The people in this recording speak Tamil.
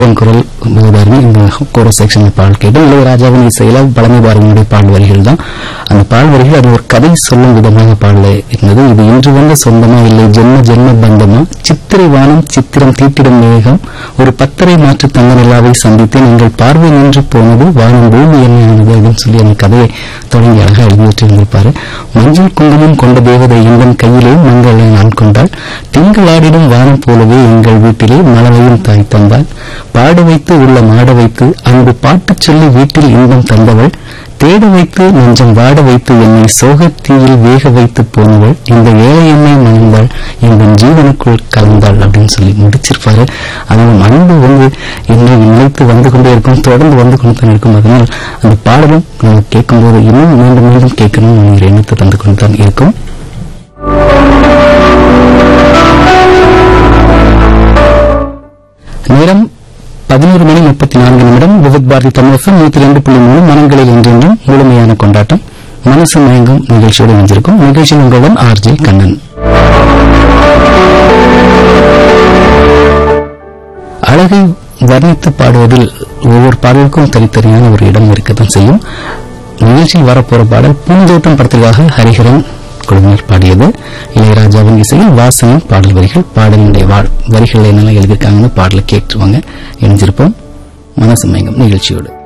என் குரல் போதாருன்னு இந்த கோரஸ் செக்ஷன் பாடல் கேட்டோம் இளையராஜாவின் இசையில பழமை பாரதியினுடைய பாடல் வரிகள் தான் அந்த பாடல் வரிகள் அது ஒரு கதை சொல்லும் விதமாக பாடல இருந்தது இது இன்று வந்த சொந்தமா இல்லை ஜென்ம ஜென்ம பந்தமா சித்திரை வானம் சித்திரம் தீட்டிடும் மேகம் ஒரு பத்தரை மாற்று தங்க நிலாவை சந்தித்து நீங்கள் பார்வை நின்று போனது வானம் பூமி என்ன ஆனது அப்படின்னு சொல்லி அந்த கதையை தொடங்கி அழகா எழுதிட்டு இருந்திருப்பாரு மஞ்சள் குங்குமம் கொண்ட தேவதை எங்கள் கையிலே மங்களை நான் கொண்டாள் திங்களாடிடும் வானம் போலவே எங்கள் வீட்டிலே மலவையும் தாய் தந்தாள் பாட வைத்து உள்ள மாட வைத்து அன்பு பாட்டுச் சொல்லி வீட்டில் இன்பம் தந்தவள் தேட வைத்து நெஞ்சம் வாட வைத்து என்னை சோகத் தீயில் வேக வைத்து போனவள் இந்த ஏழை எண்ணை மணந்தாள் என் ஜீவனுக்குள் கலந்தாள் அப்படின்னு சொல்லி முடிச்சிருப்பாரு அதுவும் அன்பு வந்து என்னை நினைத்து வந்து கொண்டே இருக்கும் தொடர்ந்து வந்து கொண்டு தான் இருக்கும் அதனால் அந்த பாடலும் நம்ம கேட்கும்போது இன்னும் மீண்டும் மீண்டும் கேட்கணும் என்கிற எண்ணத்தை தந்து கொண்டு தான் இருக்கும் நேரம் பதினோரு மணி முப்பத்தி நான்கு நிமிடம் விவித் பாரதி தமிழகம் நூத்தி ரெண்டு புள்ளி மூணு மனங்களில் என்றென்றும் முழுமையான கொண்டாட்டம் மனசு மயங்கும் நிகழ்ச்சியோடு இணைஞ்சிருக்கும் நிகழ்ச்சியில் உங்களுடன் ஆர்ஜே கண்ணன் அழகை வர்ணித்து பாடுவதில் ஒவ்வொரு பாடலுக்கும் தனித்தனியான ஒரு இடம் இருக்கத்தான் செய்யும் நிகழ்ச்சியில் வரப்போற பாடல் பூந்தோட்டம் படத்திற்காக ஹரிஹரன் குழுவினர் பாடியது இளையராஜாவின் இசையில் வாசனின் பாடல் வரிகள் பாடலினுடைய வா- வரிகள் என்னெல்லாம் எழுதியிருக்காங்கன்னு பாடலை கேட்டுருவாங்க இணைஞ்சிருப்போம் மனசு மயங்கும் நிகழ்ச்சியோடு